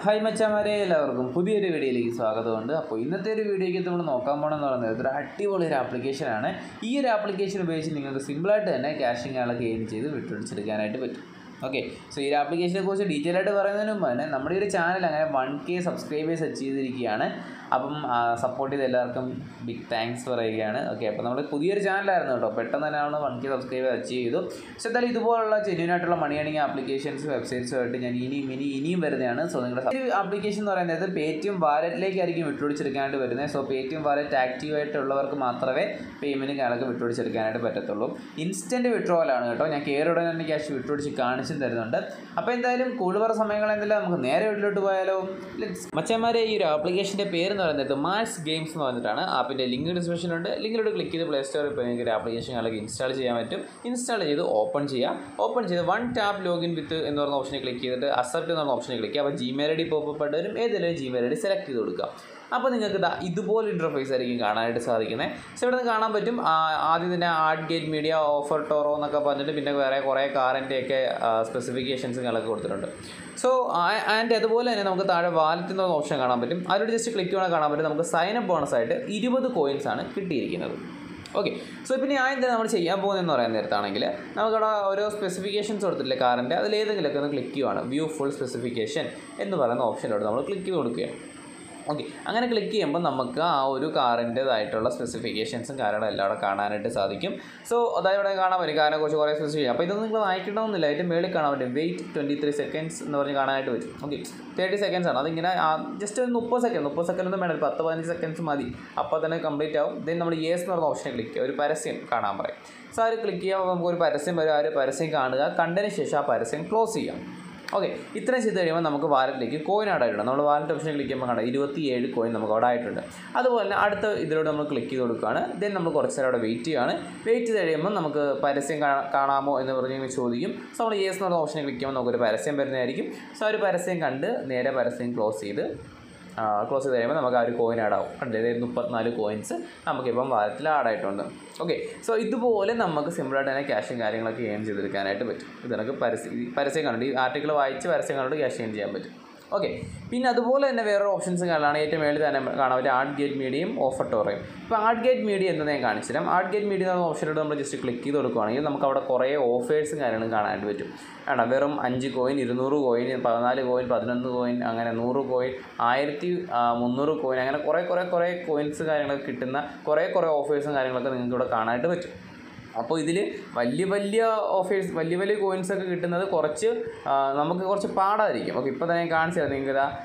hi മച്ചാമാരെ എല്ലാവർക്കും പുതിയൊരു വീഡിയോയിലേക്ക് സ്വാഗതമുണ്ട് അപ്പോൾ ഇന്നത്തെ ഒരു വീഡിയോയ്ക്ക് നമ്മൾ നോക്കാൻ പോകണമെന്ന് പറയുന്നത് ഒരു അടിപൊളി ഒരു ആപ്ലിക്കേഷനാണ് ഈ ഒരു ആപ്ലിക്കേഷൻ ഉപയോഗിച്ച് നിങ്ങൾക്ക് സിമ്പിളായിട്ട് തന്നെ ക്യാഷിങ് ആളൊക്കെ ഗെയിൻ ചെയ്ത് വിട്ടുപിടിച്ചെടുക്കാനായിട്ട് പറ്റും ഓക്കെ സോ ഈ ഒരു ആപ്ലിക്കേഷനെ കുറിച്ച് ഡീറ്റെയിൽ ആയിട്ട് പറയുന്നതിന് മുമ്പ് തന്നെ നമ്മുടെ ഈ ഒരു ചാനൽ അങ്ങനെ വൺ കെ സബ്സ്ക്രൈബേഴ്സ് അച്ചീവ് ചെയ്തിരിക്കുകയാണ് അപ്പം സപ്പോർട്ട് ചെയ്ത എല്ലാവർക്കും ബിഗ് താങ്ക്സ് പറയുകയാണ് ഓക്കെ അപ്പോൾ നമ്മൾ പുതിയൊരു ചാനലായിരുന്നു കേട്ടോ പെട്ടെന്ന് തന്നെയാണ് വൺ കെ സബ്സ്ക്രൈബ് അച്ചീവ് ചെയ്തു പക്ഷേ എന്തായാലും ഇതുപോലുള്ള ജെന്യൂൻ ആയിട്ടുള്ള മണി ഏണിംഗ് ആപ്ലിക്കേഷൻസ് വെബ്സൈറ്റ്സുമായിട്ട് ഞാൻ ഇനിയും ഇനി ഇനിയും വരുന്നതാണ് സോ നിങ്ങളുടെ ഈ ആപ്ലിക്കേഷൻ എന്ന് പറയുന്നത് പേ ടി എം വാലറ്റിലേക്കായിരിക്കും വിട്ടുപിടിച്ചെടുക്കാനായിട്ട് വരുന്നത് so Paytm wallet active ആയിട്ടുള്ളവർക്ക് മാത്രമേ പേയ്മെൻറ്റ് കാര്യങ്ങളൊക്കെ വിട്ടുപിടിച്ചെടുക്കാനായിട്ട് പറ്റത്തുള്ളൂ ഇൻസ്റ്റൻറ്റ് വിഡ്രോവലാണ് കേട്ടോ ഞാൻ കയറി ഉടനെ തന്നെ ക്യാഷ് വിട്ടുപിടിച്ച് കാണിച്ചും തരുന്നുണ്ട് അപ്പോൾ എന്തായാലും കൂടുതൽ സമയങ്ങൾ എന്തെല്ലാം നമുക്ക് നേരെ വീട്ടിലോട്ട് പോയാലോ മച്ചന്മാരെ ഈ ഒരു ആപ്ലിക്കേഷൻ്റെ പേര് എന്ന് പറയുന്നത് മാക്സ് ഗെയിംസ് എന്ന് പറഞ്ഞിട്ടാണ് ആപ്പിൻ്റെ ലിങ്ക് ഡിസ്ക്രിപ്ഷനുണ്ട് ലിങ്കിലോട്ട് ക്ലിക്ക് ചെയ്ത് പ്ലേ സ്റ്റോറിൽ പോയി നിങ്ങൾക്ക് ഒരു ആപ്ലിക്കേഷൻ അല്ലെങ്കിൽ ഇൻസ്റ്റാൾ ചെയ്യാൻ പറ്റും ഇൻസ്റ്റാൾ ചെയ്ത് ഓപ്പൺ ചെയ്യാം ഓപ്പൺ ചെയ്ത് വൺ ടാപ്പ് ലോഗിൻ വിത്ത് എന്ന് പറഞ്ഞ ഓപ്ഷനിൽ ക്ലിക്ക് ചെയ്തിട്ട് അസെപ്റ്റ് എന്ന് പറഞ്ഞ ഓപ്ഷനിൽ ക്ലിക്ക് ചെയ്യുക അപ്പോൾ ജിമെയിൽ ഐ ഡി പോപ്പ് വരും ഏതെങ്കിലും ജിമെയിൽ ഐ ഡി സെലക്ട് ചെയ്ത് കൊടുക്കുക അപ്പോൾ നിങ്ങൾക്ക് ഇതാ ഇതുപോലെ ഇൻ്റർഫേസ് ആയിരിക്കും കാണാനായിട്ട് സാധിക്കുന്നത് സോ ഇവിടെ നിന്ന് കാണാൻ പറ്റും ആ, ആദ്യം തന്നെ Art Gate Media OfferToro എന്നൊക്കെ പറഞ്ഞിട്ട് പിന്നെ വേറെ കുറേ കാറിൻ്റെയൊക്കെ സ്പെസിഫിക്കേഷൻസ് കളൊക്കെ കൊടുത്തിട്ടുണ്ട് സോ ആൻഡ് അതുപോലെ തന്നെ നമുക്ക് താഴെ വാലറ്റ് എന്ന ഓപ്ഷൻ കാണാൻ പറ്റും അതിലൂടെ ജസ്റ്റ് ക്ലിക്ക് ചെയ്യണം കാണാൻ പറ്റും നമുക്ക് സൈൻ അപ്പ് ബോണസ് ആയിട്ട് ഇരുപത് കോയിൻസ് ആണ് കിട്ടിയിരിക്കുന്നത് ഓക്കെ സോ പിന്നെ ആദ്യം തന്നെ നമ്മൾ ചെയ്യാൻ പോകുന്നതെന്ന് പറയാൻ നേരത്താണെങ്കിൽ നമുക്കവിടെ ഓരോ സ്പെസിഫിക്കേഷൻസ് കൊടുത്തിട്ടില്ലേ കാറിൻ്റെ അതിലേതെങ്കിലുമൊക്കെ ഒന്ന് ക്ലിക്ക് ചെയ്യുവാണ് വ്യൂ ഫുൾ സ്പെസിഫിക്കേഷൻ എന്ന് പറയുന്ന ഓപ്ഷനിലോട്ട് നമ്മൾ ക്ലിക്ക് ചെയ്ത് കൊടുക്കുകയാണ് ഓക്കെ അങ്ങനെ ക്ലിക്ക് ചെയ്യുമ്പോൾ നമുക്ക് ആ ഒരു കാറിൻ്റേതായിട്ടുള്ള സ്പെസിഫിക്കേഷൻസും കാര്യങ്ങളും എല്ലാം അവിടെ കാണാനായിട്ട് സാധിക്കും സോ അതായത് ഇവിടെ കാണാൻ പറ്റും കാറിനെ കുറിച്ച് കുറേ സ്പെസിഫിക്കേഷൻ അപ്പോൾ ഇതൊന്നും നിങ്ങൾ വായിക്കണമെന്നില്ല അതിൻ്റെ മേളിൽ കാണാൻ പറ്റും വെയിറ്റ് ട്വൻറ്റി ത്രീ സെക്കൻഡ്സ് എന്ന് പറഞ്ഞ് കാണാനായിട്ട് പറ്റും ഓക്കെ തേർട്ടി സെക്കൻഡ്സ് ആണ് അതിങ്ങനെ ജസ്റ്റ് ഒരു മുപ്പത് സെക്കൻഡ് മുപ്പത് സെക്കൻഡ് ഒന്നും വേണം ഒരു പത്ത് പതിനഞ്ച് സെക്കൻഡ്സ് മതി അപ്പോൾ തന്നെ കംപ്ലീറ്റ് ആവും ദെൻ നമ്മൾ യേസ് എന്ന് പറഞ്ഞ ഓപ്ഷനെ ക്ലിക്ക് ചെയ്യുക ഒരു പരസ്യം കാണാൻ പറയും സോ അത് ക്ലിക്ക് ചെയ്യുമ്പോൾ നമുക്ക് ഒരു പരസ്യം വരും ആ ഒരു പരസ്യം കാണുക കണ്ടതിന് ശേഷം ആ പരസ്യം ക്ലോസ് ചെയ്യാം ഓക്കെ ഇത്രയും ചെയ്ത് കഴിയുമ്പോൾ നമുക്ക് വാലറ്റിലേക്ക് കോയിൻ ആഡ് ആയിട്ടുണ്ട് നമ്മൾ വാലറ്റ് ഓപ്ഷൻ ക്ലിക്ക് ചെയ്യുമ്പോൾ കാണാം ഇരുപത്തിയേഴ് കോയിൻ നമുക്ക് അവിടെ ആയിട്ടുണ്ട് അതുപോലെ തന്നെ അടുത്ത ഇതിലൂടെ നമ്മൾ ക്ലിക്ക് ചെയ്ത് കൊടുക്കുകയാണ് ദെൻ നമ്മൾ കുറച്ച് നേരം അവിടെ വെയിറ്റ് ചെയ്യുകയാണ് വെയിറ്റ് ചെയ്ത് കഴിയുമ്പോൾ നമുക്ക് പരസ്യം കാണാ- കാണാമോ എന്ന് പറഞ്ഞ് ഇങ്ങനെ ചോദിക്കും സോ നമ്മൾ യേസ് എന്നുള്ള ഓപ്ഷൻ ക്ലിക്ക് ചെയ്യുമ്പോൾ നമുക്കൊരു പരസ്യം വരുന്നതായിരിക്കും സോ ആ ഒരു പരസ്യം കണ്ട് നേരെ പരസ്യം ക്ലോസ് ചെയ്ത് ക്ലോസ് ചെയ്ത് കഴിയുമ്പോൾ നമുക്ക് ആ ഒരു കോയിൻ ആഡ് ആവും കണ്ടില്ലേ മുപ്പത്തിനാല് കോയിൻസ് നമുക്കിപ്പം വാലറ്റിൽ ആഡ് ആയിട്ടുണ്ട് ഓക്കെ സോ ഇതുപോലെ നമുക്ക് സിമ്പിളായിട്ട് തന്നെ ക്യാഷും കാര്യങ്ങളൊക്കെ ഏൺ ചെയ്തെടുക്കാനായിട്ട് പറ്റും ഇത് നമുക്ക് പരസ്യം ഈ പരസ്യം കണ്ടു ഈ ആർട്ടിക്കിൾ വായിച്ച് പരസ്യം കണ്ടിട്ട് ക്യാഷ് ഏൺ ചെയ്യാൻ പറ്റും ഓക്കെ പിന്നെ അതുപോലെ തന്നെ വേറെ ഓപ്ഷൻസ് കാണാൻ ഏറ്റവും മേളിൽ തന്നെ കാണാൻ പറ്റും ആർട്ട് ഗേറ്റ് മീഡിയയും ഓഫർ ടോറയും ഇപ്പോൾ ആർട്ട് ഗേറ്റ് മീഡിയ എന്ന് ഞാൻ കാണിച്ചു തരാം ആർട്ട് ഗേറ്റ് മീഡിയ എന്ന ഓപ്ഷനിലൂടെ നമ്മൾ ജസ്റ്റ് ക്ലിക്ക് ചെയ്ത് കൊടുക്കുകയാണെങ്കിൽ നമുക്ക് അവിടെ കുറേ ഓഫേഴ്സും കാര്യങ്ങളും കാണാനായിട്ട് പറ്റും ആണ് വെറും അഞ്ച് കോയിൻ ഇരുന്നൂറ് കോയിൻ പതിനാല് കോയിൻ പതിനൊന്ന് കോയിൻ അങ്ങനെ നൂറ് കോയിൻ ആയിരത്തി ആ, മുന്നൂറ് കോയിൻ അങ്ങനെ കുറേ കുറേ കുറേ കോയിൻസ് കാര്യങ്ങളൊക്കെ കിട്ടുന്ന കുറേ കുറേ ഓഫേഴ്സും കാര്യങ്ങളൊക്കെ നിങ്ങൾക്ക് ഇവിടെ കാണാനായിട്ട് പറ്റും അപ്പോൾ ഇതിൽ വലിയ വലിയ ഓഫേഴ്സ് വലിയ വലിയ കോയിൻസ് ഒക്കെ കിട്ടുന്നത് കുറച്ച് ആ, നമുക്ക് കുറച്ച് പാടായിരിക്കും ഓക്കെ ഇപ്പോൾ തന്നെ ഞാൻ കാണിച്ചു തരാം നിങ്ങൾക്ക് ഇതാ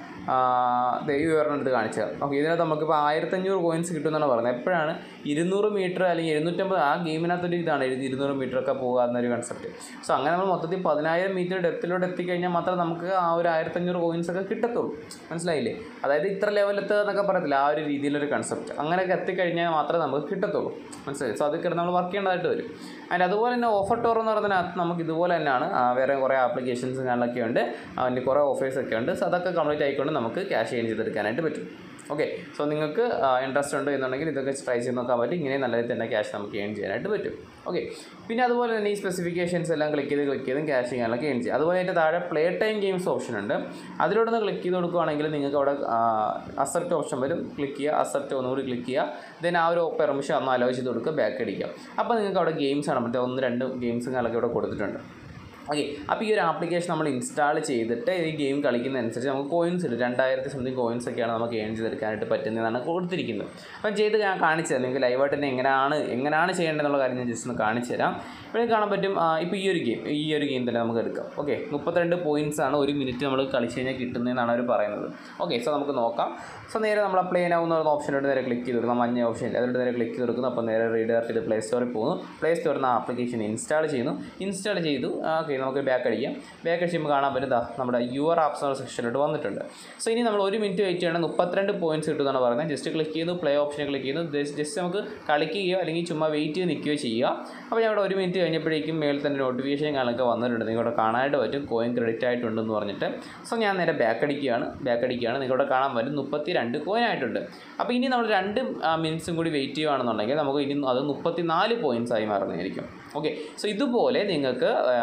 ദൈവം ഒരെണ്ണെടുത്ത് കാണിച്ചു തരാം ഓക്കെ ഇതിനകത്ത് നമുക്കിപ്പോൾ ആയിരത്തഞ്ഞൂറ് കോയിൻസ് കിട്ടുമെന്നാണ് പറയുന്നത് എപ്പോഴാണ് ഇരുന്നൂറ് മീറ്റർ അല്ലെങ്കിൽ എഴുന്നൂറ്റമ്പത് ആ ഗെയിമിനകത്തൊരു ഇതാണ് ഇരു- ഇരുന്നൂറ് മീറ്റർ ഒക്കെ പോകുക എന്നൊരു കൺസെപ്റ്റ് സോ അങ്ങനെ നമ്മൾ മൊത്തത്തിൽ പതിനായിരം മീറ്റർ ഡെപ്തിലോട്ട് എത്തിക്കഴിഞ്ഞാൽ മാത്രമേ നമുക്ക് ആ ഒരു ആയിരത്തഞ്ഞൂറ് കോയിൻസ് ഒക്കെ കിട്ടത്തുള്ളൂ മനസ്സിലായില്ലേ അതായത് ഇത്ര ലെവലെത്തുക എന്നൊക്കെ പറയത്തില്ല ആ ഒരു രീതിയിലൊരു കൺസെപ്റ്റ് അങ്ങനെയൊക്കെ എത്തിക്കഴിഞ്ഞാൽ മാത്രമേ നമുക്ക് കിട്ടത്തുള്ളൂ മനസ്സിലായി സോ അത് കിടന്ന് നമ്മൾ വർക്ക് ചെയ്യേണ്ടതായിട്ട് വരും ആൻഡ് അതുപോലെ തന്നെ ഓഫർ ടോർ എന്ന് പറയുന്നതിനകത്ത് നമുക്ക് ഇതുപോലെ തന്നെയാണ് ആ, വേറെ കുറേ ആപ്ലിക്കേഷൻസും കാര്യങ്ങളൊക്കെ ഉണ്ട് അതിൻ്റെ കുറേ ഓഫേഴ്സ് ഒക്കെ ഉണ്ട് സോ അതൊക്കെ കംപ്ലീറ്റ് ആയിക്കൊണ്ട് നമുക്ക് ക്യാഷ് ചേഞ്ച് ചെയ്തെടുക്കാനായിട്ട് പറ്റും ഓക്കെ സോ നിങ്ങൾക്ക് ഇൻട്രസ്റ്റ് ഉണ്ട് എന്നുണ്ടെങ്കിൽ ഇതൊക്കെ ട്രൈ ചെയ്ത് നോക്കാൻ പറ്റും ഇങ്ങനെ നല്ല രീതിയിൽ തന്നെ ക്യാഷ് നമുക്ക് ഏൺ ചെയ്യാനായിട്ട് പറ്റും ഓക്കെ പിന്നെ അതുപോലെ തന്നെ ഈ സ്പെസിഫിക്കേഷൻസ് എല്ലാം ക്ലിക്ക് ചെയ്ത് ക്ലിക്ക് ചെയ്തും ക്യാഷ് ചെയ്യാനൊക്കെ ഏൺ ചെയ്യും അതുപോലെ അതിൻ്റെ താഴെ പ്ലേ ടൈം ഗെയിംസ് ഓപ്ഷൻ ഉണ്ട് അതിലൂടെ ഒന്ന് ക്ലിക്ക് ചെയ്ത് കൊടുക്കുകയാണെങ്കിൽ നിങ്ങൾക്ക് അവിടെ അസെപ്റ്റ് ഓപ്ഷൻ വരും ക്ലിക്ക് ചെയ്യുക അസെപ്റ്റ് ഒന്നുകൂടി ക്ലിക്ക് ചെയ്യുക ദെൻ ആ ഒരു പെർമിഷൻ ഒന്ന് അലോ ചെയ്ത് കൊടുക്കുക ബാക്ക് അടിക്കുക അപ്പോൾ നിങ്ങൾക്ക് അവിടെ ഗെയിംസ് ആണ് മറ്റേ ഒന്ന് രണ്ട് ഗെയിംസും കാര്യങ്ങളൊക്കെ ഇവിടെ കൊടുത്തിട്ടുണ്ട് ഓക്കെ അപ്പോൾ ഈ ഒരു ആപ്ലിക്കേഷൻ നമ്മൾ ഇൻസ്റ്റാൾ ചെയ്തിട്ട് ഈ ഗെയിം കളിക്കുന്നതനുസരിച്ച് നമുക്ക് കോയിൻസ് ഉണ്ട് രണ്ടായിരത്തി സംതിങ് കോയിൻസ് ഒക്കെയാണ് നമുക്ക് ഏൺ ചെയ്തെടുക്കാനായിട്ട് പറ്റുന്നതാണ് കൊടുത്തിരിക്കുന്നത് അപ്പം ചെയ്ത് ഞാൻ കാണിച്ചു തരാം നിങ്ങൾക്ക് ലൈവായിട്ട് തന്നെ എങ്ങനെയാണ് എങ്ങനെയാണ് ചെയ്യേണ്ടതെന്നുള്ള കാര്യം ഞാൻ ജസ്റ്റ് ഒന്ന് കാണിച്ചു തരാം ഇവിടെ കാണാൻ പറ്റും ആ, ഇപ്പോൾ ഈ ഒരു ഗെയിം ഈ ഒരു ഗെയിം തന്നെ നമുക്ക് എടുക്കാം ഓക്കെ മുപ്പത്തിരണ്ട് പോയിൻറ്റ്സ് ആണ് ഒരു മിനിറ്റ് നമ്മൾ കളിച്ച് കഴിഞ്ഞാൽ കിട്ടുന്നതെന്നാണ് അവർ പറയുന്നത് ഓക്കെ സോ നമുക്ക് നോക്കാം സോ നേരെ നമ്മൾ പ്ലേ ആവുന്ന പറയുന്ന ഓപ്ഷനോട് നേരെ ക്ലിക്ക് ചെയ്ത് കൊടുക്കണം മഞ്ഞ ഓപ്ഷൻ ഇല്ല അതിലോട്ട് നേരെ ക്ലിക്ക് ചെയ്ത് കൊടുക്കുന്നു അപ്പോൾ നേരെ റീഡർ ചെയ്ത് പ്ലേ സ്റ്റോറിൽ പോകുന്നു പ്ലേ സ്റ്റോറിൽ നിന്ന് ആപ്ലിക്കേഷൻ ഇൻസ്റ്റാൾ ചെയ്യുന്നു ഇൻസ്റ്റാൾ ചെയ്തു ഓക്കെ നമുക്ക് ബാക്ക് അടിക്കാം ബാക്ക് അടിച്ചുമ്പോൾ കാണാൻ പറ്റും ദാ നമ്മുടെ യുവർ ആപ്സ് എന്ന സെക്ഷനിലോട്ട് വന്നിട്ടുണ്ട് സോ ഇനി നമ്മൾ ഒരു മിനിറ്റ് വെയിറ്റ് ചെയ്യണം മുപ്പത്തിരണ്ട് പോയിന്റ്സ് കിട്ടുമെന്നാണ് പറയുന്നത് ജസ്റ്റ് ക്ലിക്ക് ചെയ്തു പ്ലേ ഓപ്ഷനെ ക്ലിക്ക് ചെയ്യുന്നു ജസ്റ്റ് നമുക്ക് കളിക്കുകയോ അല്ലെങ്കിൽ ചുമ്മാ വെയിറ്റ് ചെയ്ത് നിൽക്കുകയോ ചെയ്യുക അപ്പോൾ ഞാൻ ഇവിടെ ഒരു മിനിറ്റ് കഴിഞ്ഞപ്പോഴേക്കും മേളിൽ തന്നെ നോട്ടിഫിക്കേഷൻ കാര്യങ്ങളൊക്കെ വന്നിട്ടുണ്ട് നിങ്ങൾക്ക് ഇവിടെ കാണാനായിട്ട് പറ്റും കോയിൻ ക്രെഡിറ്റ് ആയിട്ടുണ്ടെന്ന് പറഞ്ഞിട്ട് സോ ഞാൻ നേരെ ബാക്ക് അടിക്കുകയാണ് ബാക്ക് അടിക്കുകയാണ് നിങ്ങൾക്ക് ഇവിടെ കാണാൻ പറ്റും മുപ്പത്തി രണ്ട് കോയിൻ ആയിട്ടുണ്ട് അപ്പോൾ ഇനി നമ്മൾ രണ്ട് മിനിറ്റ്സും കൂടി വെയിറ്റ് ചെയ്യുകയാണെന്നുണ്ടെങ്കിൽ നമുക്ക് ഇനി അത് മുപ്പത്തി നാല് പോയിൻറ്റ്സ് ആയി മാറുന്നതായിരിക്കും ഓക്കെ സോ ഇതുപോലെ നിങ്ങൾക്ക് ജസ്റ്റ്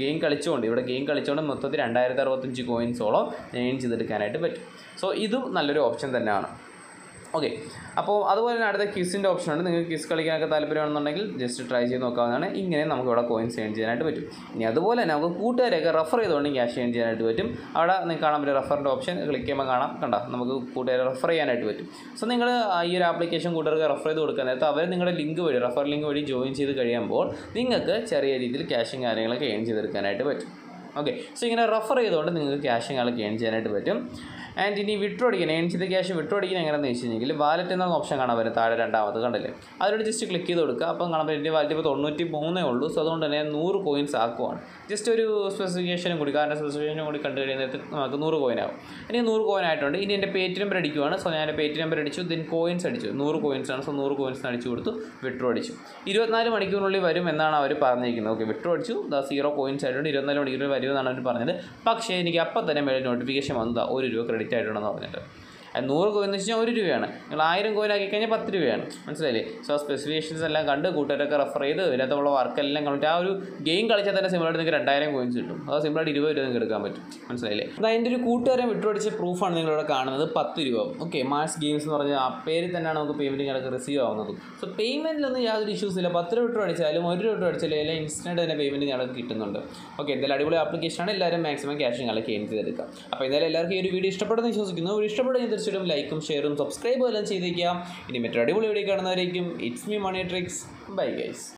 ഗെയിം കളിച്ചുകൊണ്ട് ഇവിടെ ഗെയിം കളിച്ചുകൊണ്ട് മൊത്തത്തിൽ രണ്ടായിരത്തി അറുപത്തഞ്ച് കോയിൻസോളം ഏൺ ചെയ്തെടുക്കാനായിട്ട് പറ്റും സോ ഇതും നല്ലൊരു ഓപ്ഷൻ തന്നെയാണ് ഓക്കെ അപ്പോൾ അതുപോലെ തന്നെ അടുത്ത ക്വിസിൻ്റെ ഓപ്ഷൻ ഉണ്ട് നിങ്ങൾക്ക് ക്വിസ് കളിക്കാനൊക്കെ താല്പര്യമാണെന്നുണ്ടെങ്കിൽ ജസ്റ്റ് ട്രൈ ചെയ്ത് നോക്കാവുന്നതാണ് ഇങ്ങനെ നമുക്ക് ഇവിടെ കോയിൻസ് ഏൺ ചെയ്യാനായിട്ട് പറ്റും ഇനി അതുപോലെ തന്നെ നമുക്ക് കൂട്ടുകാരെയൊക്കെ റെഫർ ചെയ്തുകൊണ്ട് ക്യാഷ് ഏൺ ചെയ്യാനായിട്ട് പറ്റും അവിടെ നിങ്ങൾക്ക് കാണാൻ പറ്റും റെഫറിൻ്റെ ഓപ്ഷൻ ക്ലിക്ക് ചെയ്യുമ്പോൾ കാണാം കണ്ട നമുക്ക് കൂട്ടുകാരെ റെഫർ ചെയ്യാനായിട്ട് പറ്റും സോ നിങ്ങൾ ഈ ഒരു ആപ്ലിക്കേഷൻ കൂട്ടുകാർക്ക് റെഫർ ചെയ്ത് കൊടുക്കാൻ നേരത്ത് അവർ നിങ്ങളുടെ ലിങ്ക് വഴി റെഫർ ലിങ്ക് വഴി ജോയിൻ ചെയ്ത് കഴിയുമ്പോൾ നിങ്ങൾക്ക് ചെറിയ രീതിയിൽ ക്യാഷും കാര്യങ്ങളൊക്കെ ഏൺ ചെയ്തെടുക്കാനായിട്ട് പറ്റും ഓക്കെ സോ ഇങ്ങനെ റെഫർ ചെയ്തുകൊണ്ട് നിങ്ങൾക്ക് ക്യാഷും കാര്യങ്ങളൊക്കെ ഏൺ ചെയ്യാനായിട്ട് പറ്റും ആൻഡ് ഇനി വിഡ്രോ അടിക്കാൻ ഏൺ ചെയ്ത ക്യാഷ് വിഡ്രോ അടിക്കാൻ എങ്ങനെയാണെന്ന് വെച്ച് കഴിഞ്ഞാൽ വാലറ്റ് എന്ന ഓപ്ഷൻ കാണാൻ വരും താഴെ രണ്ടാമത് കണ്ടില്ലേ അതിലൂടെ ജസ്റ്റ് ക്ലിക്ക് ചെയ്ത് കൊടുക്കുക അപ്പം കാണാൻ പറ്റും എൻ്റെ വാലറ്റ് ഇപ്പോൾ തൊണ്ണൂറ്റി മൂന്നേ ഉള്ളൂ സോ അതുകൊണ്ട് തന്നെ നൂറ് കോയിൻസ് ആക്കുവാണ് ജസ്റ്റ് ഒരു സ്പെസിഫിക്കേഷനും കൂടി കാരണം സ്പെസിഫിക്കേഷനും കൂടി കണ്ടു കഴിയുന്നത് നമുക്ക് നൂറ് കോയിൻ ആവും ഇനി നൂറ് കോയിൻ ആയിട്ടുണ്ട് ഇനി എൻ്റെ പേറ്റ് നമ്പർ അടിക്കുവാണ് സോ ഞാൻ പേറ്റ് നമ്പർ അടിച്ചു ദെൻ കോയിൻസ് അടിച്ചു നൂറ് കോയിൻസ് ആണ് സോ നൂറ് കോയിൻസ് അടിച്ചു കൊടുത്തു വിഡ്രോ അടിച്ചു ഇരുപത്തിനാല് മണിക്കൂറിനുള്ളിൽ വരും എന്നാണ് അവർ പറഞ്ഞിരിക്കുന്നത് ഓക്കെ വിഡ്രോ അടിച്ചു ദാ സീറോ കോയിൻസ് ആയിട്ടുണ്ട് ഇരുപത്തിനാല് മണിക്കൂറിൽ വരുമെന്നാണ് അവർ പറഞ്ഞത് പക്ഷേ എനിക്ക് അപ്പം തന്നെ മേലെ നോട്ടിഫിക്കേഷൻ വന്നതാ ഒരു രൂപ ക്രെഡിറ്റ് ആയിട്ടുണ്ടെന്ന് പറഞ്ഞിട്ട് അത് നൂറ് കോയിൻ എന്ന് വെച്ചാൽ ഒരു രൂപയാണ് നിങ്ങൾ ആയിരം കോയിൻ ആക്കി കഴിഞ്ഞാൽ പത്ത് രൂപയാണ് മനസ്സിലായില്ലേ സോ സ്പെസിഫിക്കേഷൻസ് എല്ലാം കണ്ട് കൂട്ടുകാരൊക്കെ റെഫർ ചെയ്ത് ഇതിനകത്തുള്ള വർക്കെല്ലാം കണ്ടിട്ട് ആ ഒരു ഗെയിം കളിച്ചാൽ തന്നെ സിമ്പിളായിട്ട് നിങ്ങൾക്ക് രണ്ടായിരം കോയിൻസ് കിട്ടും അത് സിമ്പിളായിട്ട് ഇരുപത് രൂപ നിങ്ങൾക്ക് എടുക്കാൻ പറ്റും മനസ്സിലായില്ലേ അത് അതിൻ്റെ ഒരു കൂട്ടുകാരൻ വിട്ടുപടിച്ച പ്രൂഫാണ് നിങ്ങളിവിടെ കാണുന്നത് പത്ത് രൂപ ഓക്കെ മാസ് ഗെയിംസ് എന്ന് പറഞ്ഞാൽ ആ പേരിൽ തന്നെയാണ് നമുക്ക് പേയ്മെൻറ്റ് ഞങ്ങൾക്ക് റിസീവ് ആവുന്നത് സോ പേയ്മെൻറ്റിലൊന്നും യാതൊരു ഇഷ്യൂസ് ഇല്ല പത്ത് രൂപ വിട്ടു അടിച്ചാലും ഒരു രൂപ അടിച്ചാലും എല്ലാം ഇൻസ്റ്റൻറ്റ് തന്നെ പേയ്മെൻറ്റ് ഞങ്ങൾക്ക് കിട്ടുന്നുണ്ട് ഓക്കെ എന്തായാലും അടിപൊളി ആപ്ലിക്കേഷനാണ് എല്ലാവരും മാക്സിമം ക്യാഷ് ഞങ്ങൾക്ക് ഏൺ ചെയ്തെടുക്കാം അപ്പോൾ എന്തായാലും എല്ലാവർക്കും ഈ ഒരു വീഡിയോ ഇഷ്ടപ്പെടുന്ന വിശ്വസിക്കുന്നു ഒരു ഇഷ്ടപ്പെടുന്ന തീർച്ചയായിട്ടും ലൈക്കും ഷെയറും സബ്സ്ക്രൈബും എല്ലാം ചെയ്തേക്കാം ഇനി മറ്റൊരു അടിപൊളി വീഡിയോ കാണുന്നവരേക്കും it's me Money Tricks bye guys